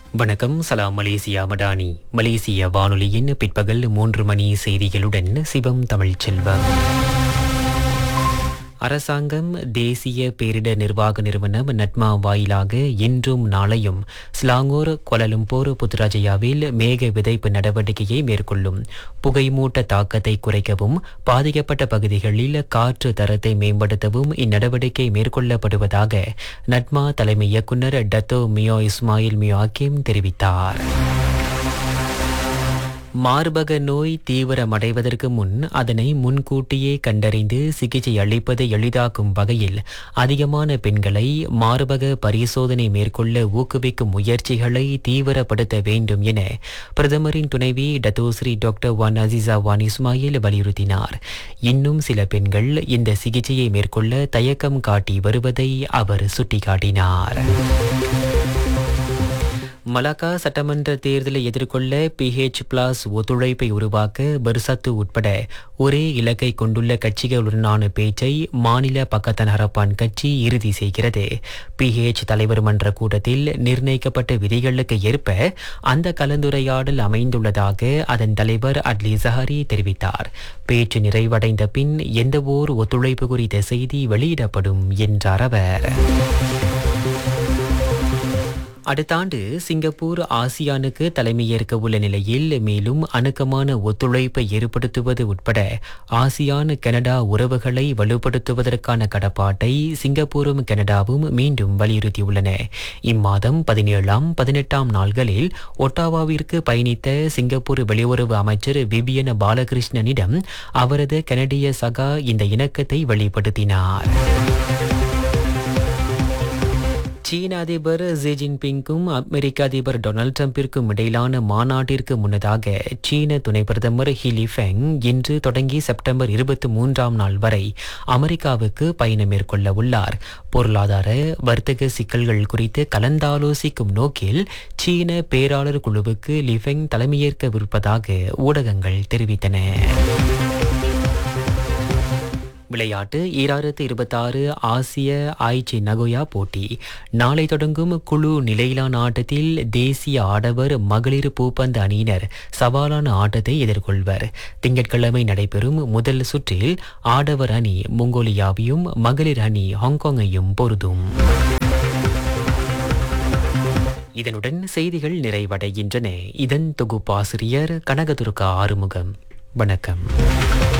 வணக்கம் சலாம் மலேசியா மடானி மலேசிய வானொலியின் பிற்பகல் மூன்று மணி செய்திகளுடன் சிவம் தமிழ் செல்வம் அரசாங்கம் தேசிய பேரிடர் நிர்வாக நிறுவனம் நட்மா வாயிலாக இன்றும் நாளையும் ஸ்லாங்கூர் கொலலும்போர் புத்ராஜயாவில் மேக விதைப்பு நடவடிக்கையை மேற்கொள்ளும் புகைமூட்ட தாக்கத்தை குறைக்கவும் பாதிக்கப்பட்ட பகுதிகளில் காற்று தரத்தை மேம்படுத்தவும் இந்நடவடிக்கை மேற்கொள்ளப்படுவதாக நட்மா தலைமை இயக்குநர் டத்தோ மியோ இஸ்மாயில் மியோ ஹக்கீம் தெரிவித்தார் மார்பக நோய் தீவிரமடைவதற்கு முன் அதனை முன்கூட்டியே கண்டறிந்து சிகிச்சை அளிப்பதை எளிதாக்கும் வகையில் அதிகமான பெண்களை மார்பக பரிசோதனை மேற்கொள்ள ஊக்குவிக்கும் முயற்சிகளை தீவிரப்படுத்த வேண்டும் என பிரதமரின் துணைவி Datuk Seri doctor Wan Azizah Wan Ismail வலியுறுத்தினார் இன்னும் சில பெண்கள் இந்த சிகிச்சையை மேற்கொள்ள தயக்கம் காட்டி வருவதை அவர் சுட்டிக்காட்டினார் மலாக்கா சட்டமன்ற தேர்தலை எதிர்கொள்ள பிஹெச் பிளாஸ் ஒத்துழைப்பை உருவாக்க பர்சத்து உட்பட ஒரே இலக்கை கொண்டுள்ள கட்சிகளுடனான பேச்சை மாநில பக்கத்தன் ஹரப்பான் கட்சி இறுதி செய்கிறது பிஹெச் தலைவர் மன்ற கூட்டத்தில் நிர்ணயிக்கப்பட்ட விதிகளுக்கு ஏற்ப அந்த கலந்துரையாடல் அமைந்துள்ளதாக அதன் தலைவர் அட்லி சஹாரி தெரிவித்தார் பேச்சு நிறைவடைந்த பின் எந்தவோர் ஒத்துழைப்பு குறித்த செய்தி வெளியிடப்படும் என்றார் அவர் அடுத்த ஆண்டு சிங்கப்பூர் ஆசியானுக்கு தலைமையேற்க உள்ள நிலையில் மேலும் அணுக்கமான ஒத்துழைப்பை ஏற்படுத்துவது உட்பட ஆசியான் கனடா உறவுகளை வலுப்படுத்துவதற்கான கடப்பாட்டை சிங்கப்பூரும் கனடாவும் மீண்டும் வலியுறுத்தியுள்ளன இம்மாதம் பதினேழாம் பதினெட்டாம் நாள்களில் ஒட்டாவாவிற்கு பயணித்த சிங்கப்பூர் வெளியுறவு அமைச்சர் விபியன் பாலகிருஷ்ணனிடம் அவரது கனடிய சகா இந்த இணக்கத்தை வெளிப்படுத்தினார் சீன அதிபர் ஜி ஜின்பிங்கும் அமெரிக்க அதிபர் டொனால்ட் ட்ரம்பிற்கும் இடையிலான மாநாட்டிற்கு முன்னதாக சீன துணை பிரதமர் ஹிலி ஃபெங் இன்று தொடங்கி செப்டம்பர் இருபத்தி மூன்றாம் நாள் வரை அமெரிக்காவுக்கு பயணம் மேற்கொள்ள உள்ளார் பொருளாதார வர்த்தக சிக்கல்கள் குறித்து கலந்தாலோசிக்கும் நோக்கில் சீன பேராளர் குழுவுக்கு லிஃபெங் தலைமையேற்கவிருப்பதாக ஊடகங்கள் தெரிவித்தன விளையாட்டு ஈராயிரத்து இருபத்தாறு ஆசிய ஆய்ச்சி நகோயா போட்டி நாளை தொடங்கும் குழு நிலையிலான ஆட்டத்தில் தேசிய ஆடவர் மகளிர் பூப்பந்து அணியினர் சவாலான ஆட்டத்தை எதிர்கொள்வர் திங்கட்கிழமை நடைபெறும் முதல் சுற்றில் ஆடவர் அணி மொங்கோலியாவையும் மகளிர் அணி ஹாங்காங்கையும் பொருதும் இதனுடன் செய்திகள் நிறைவடைகின்றன இதன் தொகுப்பாசிரியர் கனகதுர்கா ஆறுமுகம் வணக்கம்